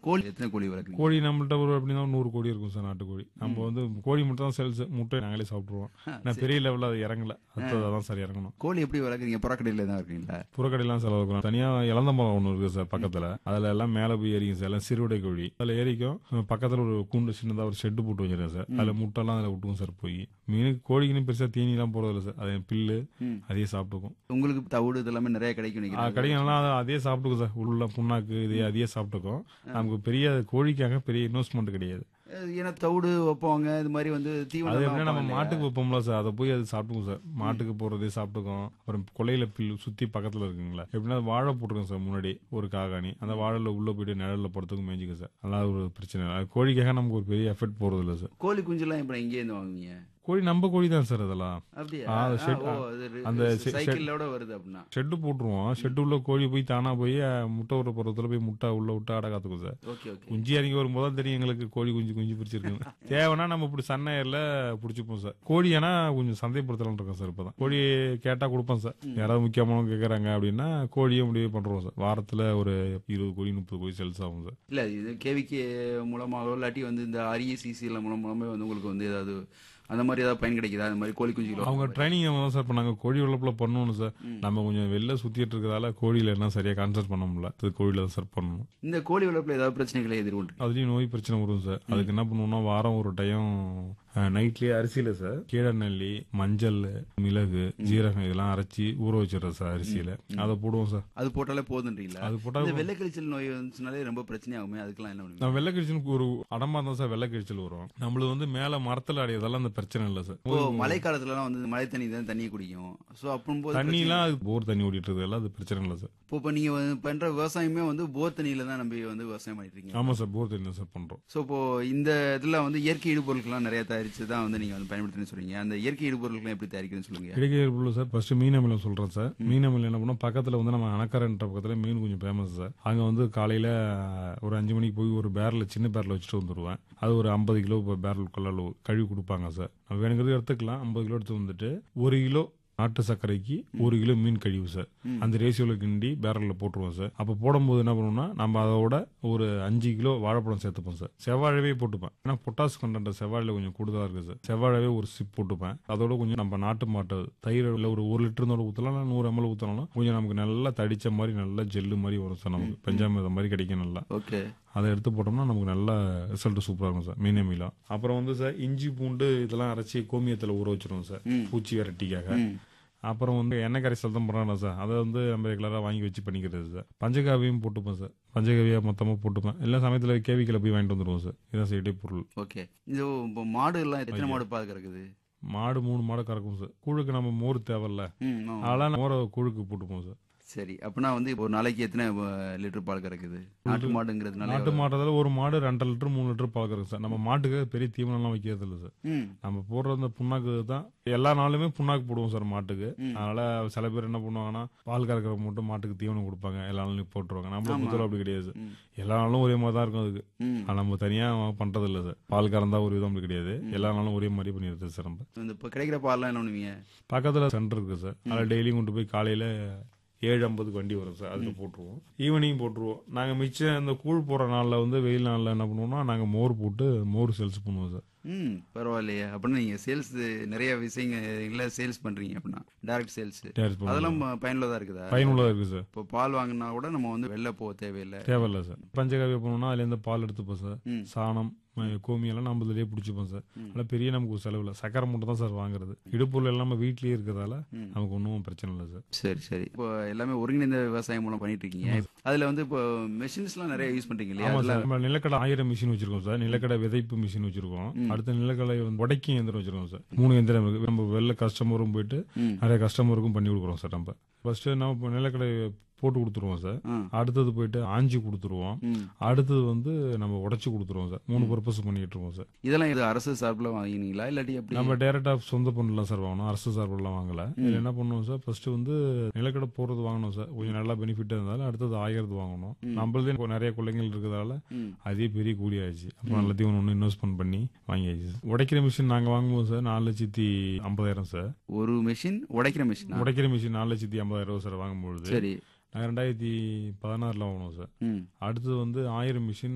கோழி எத்தனை கோழி வளர்க்குறீங்க கோழி நம்மள்ட்ட ஒரு அப்படின்னா ஒரு நூறு கோழி இருக்கும் சார் நாட்டுக்கோழி நம்ம வந்து கோழி மட்டும் தான் சேல்ஸ் முட்டை நாங்களே சாப்பிட்ருவோம் நான் பெரிய லெவலில் அது இறங்கல அடுத்ததாக தான் சார் இறங்கணும் கோழி எப்படி வளர்க்குறீங்க புறக்கடையில தான் இருக்கீங்களா புறக்கடையெல்லாம் செலவு வைக்கிறோம் தனியாக இளந்தம்பழம் ஒன்று இருக்குது சார் பக்கத்தில் அதில் எல்லாம் மேலே போய் ஏறிக்கும் சார் எல்லாம் சிறுவிடை கோழி அதில் ஏறிக்கும் பக்கத்தில் ஒரு கூண்டு சின்னதாக ஒரு ஷெட்டு போட்டு வச்சிருக்கேன் சார் அதில் முட்டைலாம் அதில் விட்டுக்கும் சார் போய் மீனுக்கு கோழிக்குன்னு பெருசாக தீனிலாம் போகிறதில்ல சார் அது பில்லு அதையே சாப்பிட்டுக்கும் உங்களுக்கு தவிடு இதெல்லாமே நிறைய கிடைக்கும் ஆ, நினைக்கிறேன் கடைங்கள்லாம் அதை அதே சாப்பிட்டுக்கும் சார் உள்ள புண்ணாக்கு இதே அதையே சாப்பிட்டுக்கும் நமக்கு பெரிய கோழிக்காக பெரிய இன்வெஸ்ட்மெண்ட் கிடையாது அஹ் ஏன்னா தவிடு வைப்பாங்க இது மாதிரி வந்து அது தீவனம் எப்படின்னா நம்ம மாட்டுக்கு வைப்போம்ல சார் அதை போய் அது சாப்பிட்டுக்கும் சார் மாட்டுக்கு போறதே சாப்பிட்டுக்கும் அப்புறம் கொலையில பில் சுத்தி பக்கத்துல இருக்குங்களா எப்படின்னா வாழை போட்டிருக்கோம் சார் முன்னாடி ஒரு காகாணி அந்த வாழைல உள்ள போயிட்டு நிழல்ல படுத்துக்கும் மேய்ஞ்சிக்கும் சார் அதெல்லாம் ஒரு பிரச்சனை இல்லை அது கோழிக்காக நமக்கு ஒரு பெரிய எஃபெக்ட் போறது இல்லை சார் கோழி குஞ்செல்லாம் இப்ப எங்கே இருந்து வாங்குவீங்க கோழி நம்ம கோழி தான் சார் அதெல்லாம் அப்படியா ஆ, அது ஆ, shed- ஓ, அது அந்த ரி- se- சைக்கிளோட வருது அப்படின்னா ஷெட்டு போட்டுருவோம் ஷெட்டு உள்ள கோழி போய் தானா போய் அஹ், முட்டை விடுற பருவத்துல போய் முட்டை உள்ள விட்டு அடை காத்துக்கும் சார் ஓகே ஓகே குஞ்சு இறங்கி வரும்போது தான் தெரியும் எங்களுக்கு கோழி குஞ்சு குஞ்சு பிடிச்சிருக்கு தேவைன்னா நம்ம இப்படி சன்னையர்ல பிடிச்சிப்போம் சார் கோழி ஆனா கொஞ்சம் சந்தைப்படுத்தலாம் இருக்கோம் சார் இப்பதான் கோழி கேட்டா கொடுப்போம் சார் யாராவது முக்கியமானவங்க கேக்குறாங்க அப்படின்னா கோழியை முடிவு பண்றோம் சார் வாரத்துல ஒரு இருபது கோழி முப்பது கோழி சேல்ஸ் ஆகும் சார் இல்ல இது கேவிகே மூலமாக இல்லாட்டி வந்து இந்த அரியசிசி எல்லாம் மூலம் மூலமே வந்து உங்களுக்கு வந்து ஏதாவது அந்த மாதிரி ஏதாவது பயன் கிடைக்குதா அந்த மாதிரி கோழி குஞ்சுகள் அவங்க ட்ரைனிங் தான் சார் பண்ணாங்க கோழி வளர்ப்புல பண்ணணும் சார் நம்ம கொஞ்சம் வெளில சுத்திட்டு இருக்கிறதால கோழியில என்ன சரியா கான்சென்ட் பண்ண முடியல அது கோழியில தான் சார் பண்ணணும் இந்த கோழி வளர்ப்புல ஏதாவது பிரச்சனைகளை எதிர்கொண்டு அதுலயும் நோய் பிரச்சனை வரும் சார் அதுக்கு என்ன பண்ணுவோம்னா வாரம் ஒரு டைம் நைட்லயே அரிசியில சார் கீழநெல்லி மஞ்சள் மிளகு ஜீரகம் இதெல்லாம் அரைச்சி ஊற வச்சிடுறோம் சார் அரிசியில அதை போடுவோம் சார் அது போட்டாலே போதுன்றீங்களா அது போட்டா இந்த வெள்ளை கழிச்சல் நோய் வந்துச்சுனாலே ரொம்ப பிரச்சனை ஆகுமே அதுக்கெல்லாம் என்ன பண்ணுவீங்க நான் வெள்ளை கிழிச்சலுக்கு ஒரு அடமா தான் சார் வெள்ளை கிழிச்சல் வரும் நம்மளுக்கு வந்து மேல மரத்துல அடையதெல்லாம் அந்த பிரச்சனை இல்லை சார் இப்போ மழை காலத்துல எல்லாம் வந்து மழை தண்ணி தான் தண்ணி குடிக்கும் சோ அப்போது தண்ணிலாம் அது போர் தண்ணி ஓடிட்டு இருக்கு அது பிரச்சனை இல்லை சார் இப்போ இப்போ நீங்க வந்து பண்ற விவசாயமே வந்து போர் தண்ணியில தான் நம்பி வந்து விவசாயம் பண்ணிட்டு இருக்கீங்க ஆமா சார் போர் தண்ணி தான் சார் பண்றோம் சோ இப்போ இந்த இதுல வந்து இயற்கை இடுபொருட்கள்லாம் நிறைய தயாரிச்சு தான் வந்து நீங்க வந்து பயன்படுத்துன்னு சொல்றீங்க அந்த இயற்கை இடுபொருட்கள் எப்படி தயாரிக்கிறதுன்னு சொல்லுங்க கிடைக்கிற சார் ஃபர்ஸ்ட் மீனமில்ல சொல்றேன் சார் மீனமில் என்ன பண்ணோம் பக்கத்துல வந்து நம்ம அணக்கரன்ற பக்கத்துல மீன் கொஞ்சம் ஃபேமஸ் சார் அங்க வந்து காலையில ஒரு அஞ்சு மணிக்கு போய் ஒரு பேரல் சின்ன பேரல் வச்சுட்டு வந்துருவேன் அது ஒரு ஐம்பது கிலோ பேரல் கலர் கழுவி கொடுப்பாங்க சார் நம்ம வேணுங்கிறது எடுத்துக்கலாம் ஐம்பது கிலோ எடுத்து வந்துட்டு ஒரு கிலோ நாட்டு சர்க்கரைக்கு ஒரு கிலோ மீன் கழிவு சார் அந்த ரேஷியோல கிண்டி பேரல்ல போட்டுருவோம் சார் அப்ப போடும்போது என்ன பண்ணுவோம்னா நம்ம அதோட ஒரு அஞ்சு கிலோ வாழைப்பழம் சேர்த்துப்போம் சார் செவ்வாழவே போட்டுப்பேன் ஏன்னா பொட்டாஸ் கண்டென்ட் செவ்வாழையில கொஞ்சம் கூடுதலா இருக்கு சார் செவ்வாழவே ஒரு சிப் போட்டுப்பேன் அதோட கொஞ்சம் நம்ம நாட்டு மாட்டு தயிர் இல்ல ஒரு ஒரு லிட்டர் இருந்தாலும் ஊத்தலாம் இல்ல நூறு எம்எல் ஊத்தலாம் கொஞ்சம் நமக்கு நல்லா தடிச்ச மாதிரி நல்லா ஜெல்லு மாதிரி வரும் சார் நமக்கு பஞ்சாமிரதம் மாதிரி கிடைக்கும் நல்லா ஓகே அதை எடுத்து போட்டோம்னா நமக்கு நல்ல ரிசல்ட் சூப்பரா இருக்கும் சார் மீனே மீலா அப்புறம் வந்து சார் இஞ்சி பூண்டு இதெல்லாம் அரைச்சி கோமியத்துல ஊற வச்சிருவோம் சார் பூச்சி விரட்டிக்காக அப்புறம் வந்து எண்ணெய் கரைசல் தான் போடுறாங்க சார் அதை வந்து நம்ம ரெகுலராக வாங்கி வச்சு பண்ணிக்கிறது சார் பஞ்சகாவியும் போட்டுப்பேன் சார் பஞ்சகாவியா மொத்தமாக போட்டுப்பேன் எல்லா சமயத்தில் கேவிக்கில் போய் வாங்கிட்டு வந்துடுவோம் சார் இதான் செய்யட்டே பொருள் ஓகே இது இப்போ மாடு எல்லாம் எத்தனை மாடு பால் கறக்குது மாடு மூணு மாடு கறக்கும் சார் கூழுக்கு நம்ம மோர் தேவையில்ல ம் ஆமா. அதெல்லாம் மோரை கூழுக்கு போட்டுப்போம் சார் சரி அப்படின்னா வந்து இப்போ ஒரு நாளைக்கு எத்தனை லிட்டர் பால் கறக்குது நாட்டு மாடுங்கிறதுனால நாட்டு மாட்டதில் ஒரு மாடு ரெண்டரை லிட்டர் மூணு லிட்டர் பால் கறக்கும் சார் நம்ம மாட்டுக்கு பெரிய தீவனம்லாம் வைக்கிறது இல்லை சார் ம் நம்ம போடுற அந்த புண்ணாக்கு தான் எல்லா நாளுமே புண்ணாக்கு போடுவோம் சார் மாட்டுக்கு அதனால சில பேர் என்ன பண்ணுவாங்கன்னா பால் கறக்கிற மட்டும் மாட்டுக்கு தீவனம் கொடுப்பாங்க எல்லா நாளும் போட்டுருவாங்க நம்ம பொறுத்தவரை அப்படி கிடையாது எல்லா நாளும் ஒரே மாதிரி தான் இருக்கும் அதுக்கு ம். ஆனா நம்ம தனியா பண்றது இல்ல சார் பால் கறந்தா ஒரு விதம் அப்படி கிடையாது எல்லா நாளும் ஒரே மாதிரி பண்ணிடுறது சார் நம்ம இந்த இப்போ கிடைக்கிற பால்லாம் என்ன பண்ணுவீங்க பக்கத்துல சென்டர் இருக்கு சார் அதில் டெய்லியும் கொண்டு போய் காலையில ஏழு ஐம்பதுக்கு வண்டி வரும் சார் அதுல போட்டுருவோம் ஈவினிங் போட்டுருவோம் நாங்க மிச்சம் இந்த கூழ் போடுற நாள்ல வந்து வெயில் நாள்ல என்ன பண்ணுவோம்னா நாங்க மோர் போட்டு மோர் சேல்ஸ் பண்ணுவோம் சார் ம் பரவாயில்லையே அப்படின்னா நீங்க சேல்ஸ் நிறைய விஷயங்கள் சேல்ஸ் பண்றீங்க அப்படின்னா டைரக்ட் சேல்ஸ் Direct பண்ணுவோம். அதெல்லாம் பயனுள்ளதா இருக்குதா பயனுள்ளதா இருக்கு சார் இப்போ பால் வாங்கினா கூட நம்ம வந்து வெளில போக தேவையில்லை தேவையில்ல சார் பஞ்சகாவியம் பண்ணோம்னா அதுல இருந்து பால் எடுத்துப்போம் சார் சாணம் ம- கோமி எல்லாம் நம்ம இதுலயே பிடிச்சிப்போம் சார் அதெல்லாம் பெரிய நமக்கு ஒரு செலவு இல்லை சக்கரை மட்டும் தான் சார் வாங்குறது இடுப்பொருள் எல்லாம் நம்ம வீட்லயே இருக்கிறதால நமக்கு ஒன்றும் பிரச்சனை இல்லை சார் சரி சரி இப்போ எல்லாமே ஒருங்கிணைந்த விவசாயம் மூலம் பண்ணிட்டு இருக்கீங்க அதுல வந்து இப்போ மெஷின்ஸ் எல்லாம் நிறைய யூஸ் பண்றீங்க இல்லையா ஆமா அதுல சார் நம்ம நிலக்கடை ஆயிரம் மிஷின் வச்சிருக்கோம் சார் நிலக்கடை விதைப்பு மிஷின் வச்சிருக்கோம் அடுத்த நிலக்கடை வந்து உடைக்கும் இயந்திரம் வச்சிருக்கோம் சார் மூணு எந்திரம் இருக்கு நம்ம வெளில கஸ்டமரும் போயிட்டு நிறைய கஸ்டமருக்கும் பண்ணி கொடுக்குறோம் சார் நம்ம ஃபர்ஸ்ட் நம்ம இப்போ நிலக்கடை போட்டு கொடுத்துருவோம் சார் ம். அடுத்தது போயிட்டு ஆஞ்சி கொடுத்துருவோம் ம். அடுத்தது வந்து நம்ம உடைச்சு கொடுத்துருவோம் சார் மூணு பர்பஸ் பண்ணிட்டு இருக்கோம் சார் இதெல்லாம் இது அரசு சார்பில் வாங்கினீங்களா இல்லாட்டி எப்படி நம்ம டைரக்டா சொந்த பொருள்லாம் சார் வாங்கணும் அரசு சார்பெல்லாம் வாங்கல இதுல என்ன பண்ணுவோம் சார் ஃபர்ஸ்ட் வந்து நிலக்கடை போறது வாங்கணும் சார் கொஞ்சம் நல்லா பெனிஃபிட் இருந்தாலும் அடுத்தது ஆயிரது வாங்கணும் நம்மளதே இப்போ நிறைய பிள்ளைங்கள் இருக்கிறதால அதே பெரிய கூலி ஆயிடுச்சு அப்புறம் எல்லாத்தையும் ஒன்று இன்வெஸ்ட்மெண்ட் பண்ணி வாங்கியாச்சு சார். உடைக்கிற மிஷின் நாங்க வாங்கும்போது சார் நாலு லட்சத்தி ஐம்பதாயிரம் சார் ஒரு மிஷின் உடைக்கிற மிஷின் உடைக்கிற மிஷின் நாலு லட்சத்தி ஐம்பதாயிரம் ரூபாய் சார் வாங்கும்பொழுது சரி நாங்கள் ரெண்டாயிரத்தி பதினாறுல வாங்கினோம் சார் ம் அடுத்தது வந்து ஆயிரம் மிஷின்